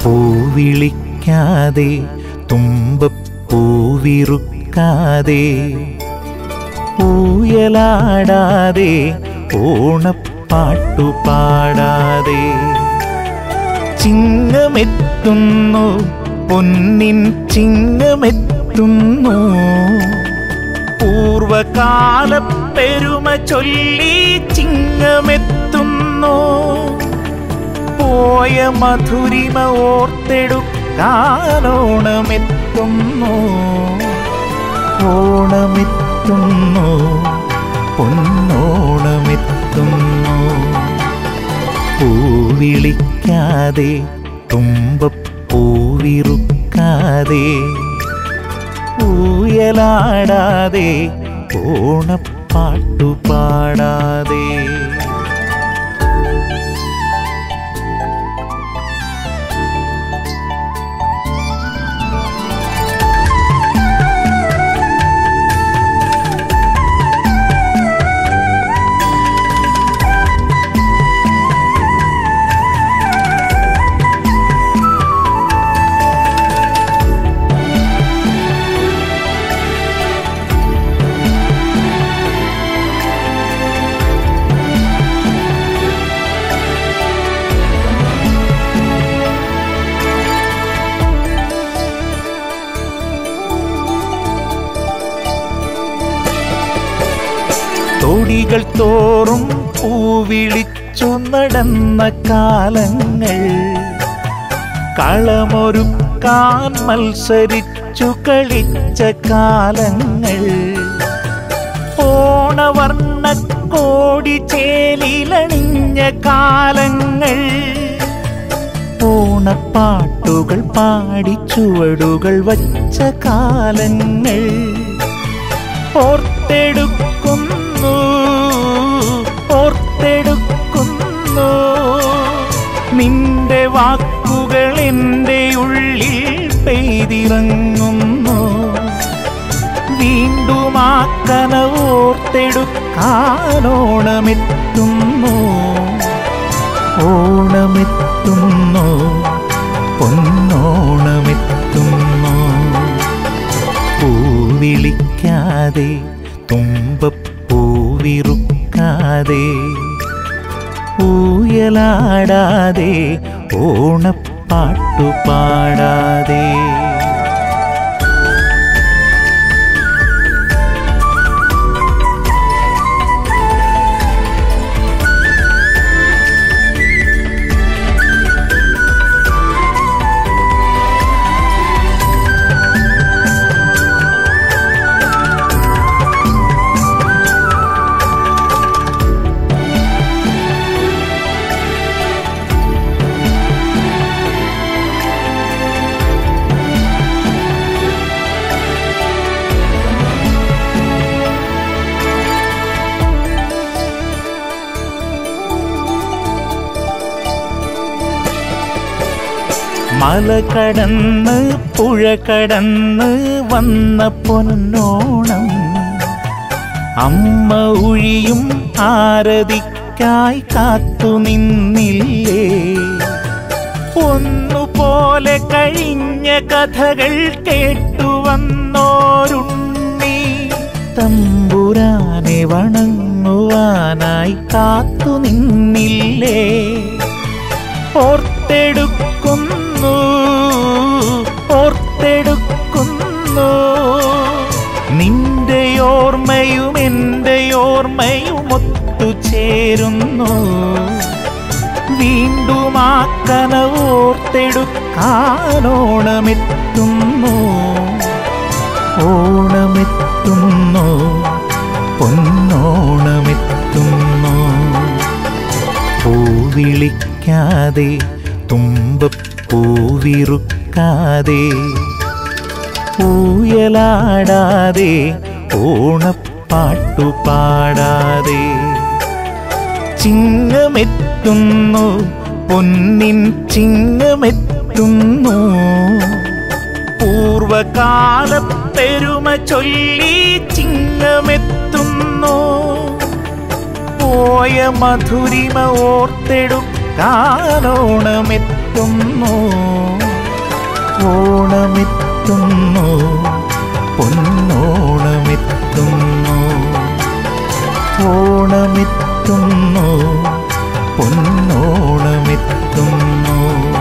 പൂവിളിക്കാതെ തുമ്പപ്പൂവിറുക്കാതെ ഊയലാടാതെ ഓണപ്പാട്ടു പാടാതെ ചിങ്ങമെത്തുന്നു പൊന്നിൻ ചിങ്ങമെത്തുന്നു പൂർവകാല പെരുമ ചൊല്ലി ചിങ്ങമെത്തുന്നു പോയ മധുരിമ ഓർത്തെടുക്കാനോണമെത്തുന്നു ഓണമെത്തുന്നു പൊന്നോണമെത്തുന്നു പൂവിളിക്കാതെ തുമ്പപ്പൂവിറുക്കാതെ ഊയലാടാതെ ഓണപ്പാട്ടു പാടാതെ തൊടികൾ തോറും പൂവിളിച്ചു നടന്ന കാലങ്ങൾ കളമൊരുക്കാൻ മത്സരിച്ചു കളിച്ച കാലങ്ങൾ ഓണവർണ്ണ കോടി ചേലിലണിഞ്ഞ കാലങ്ങൾ ഓണപ്പാട്ടുകൾ പാടി ചുവടുകൾ വച്ച കാലങ്ങൾ ഓർത്തെടുക്കുന്നു ഓർത്തെടുക്കുന്നു നിന്റെ വാക്കുകൾ എൻ്റെ ഉള്ളിൽ പെയ്തിറങ്ങുന്നു വീണ്ടും ആ കനവോർത്തെടുക്കാനോണമെത്തുന്നു ഓണമെത്തുന്നു പൊന്നോണമെത്തുന്നു പൂവിളിക്കാതെ തുമ്പപ്പൂവിറുക്കാതെ ഊയലാടാതെ ഓണപ്പാട്ടു പാടാതെ മല കടന്ന് പുഴ കടന്ന് വന്ന പൊന്നോണം അമ്മ ഒഴിയും ആരതിക്കായി കാത്തു നിന്നില്ലേ ഒന്നുപോലെ കഴിഞ്ഞ കഥകൾ കേട്ടു വന്നോരുണ്ണി തമ്പുരാനെ വണങ്ങുവാനായി കാത്തു നിന്നില്ലേ ഓർത്തെടുക്കുന്നു ഓർത്തെടുക്കുന്നു നിന്റെ ഓർമ്മയും എൻ്റെ ഓർമ്മയും ഒത്തുചേരുന്നു വീണ്ടും ആ കനവോർത്തെടുക്കാനോണമെത്തുന്നു ഓണമെത്തുന്നു പൊന്നോണമെത്തുന്നു പൂവിളിക്കാതെ തുമ്പപ്പൂവിറുക്കാതെ ഊയലാടാതെ ഓണപ്പാട്ടു പാടാതെ ചിങ്ങമെത്തുന്നു പൊന്നിൻ ചിങ്ങമെത്തുന്നു പൂർവകാല പെരുമ ചൊല്ലി ചിങ്ങമെത്തുന്നു പോയ മധുരിമ ഓർത്തെടുക്കാനോണമെത്തുന്നു ഓണമെത്തുന്നു പൊന്നോണമെത്തുന്നു ഓണമെത്തുന്നു പൊന്നോണമെത്തുന്നു